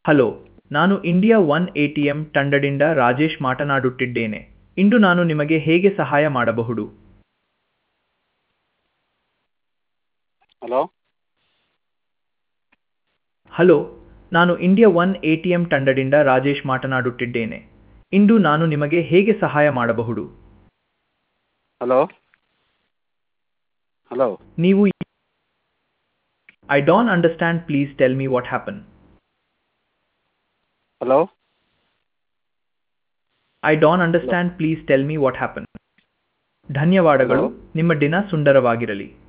hello ನಾನು India one A T M ತಂಡದಿಂದ ರಾಜೇಶ್ ಮಾತನಾಡುತ್ತಿದ್ದೇನೆ ಇಂದು ನಾನು ನಿಮಗೆ ಹೇಗೆ ಸಹಾಯ ಮಾಡಬಹುದು ಹಲೋ ಹಲೋ ನಾನು India one A T M ತಂಡದಿಂದ ರಾಜೇಶ್ ಮಾತನಾಡುತ್ತಿದ್ದೇನೆ ಇಂದು ನಾನು ನಿಮಗೆ ಹೇಗೆ ಸಹಾಯ ಮಾಡಬಹುದು ಹಲೋ ಹಲೋ ನೀವು I don't understand please tell me what happen hello I don't understand please tell me what happen ಧನ್ಯವಾದಗಳು ನಿಮ್ಮ ದಿನ ಸುಂದರವಾಗಿರಲಿ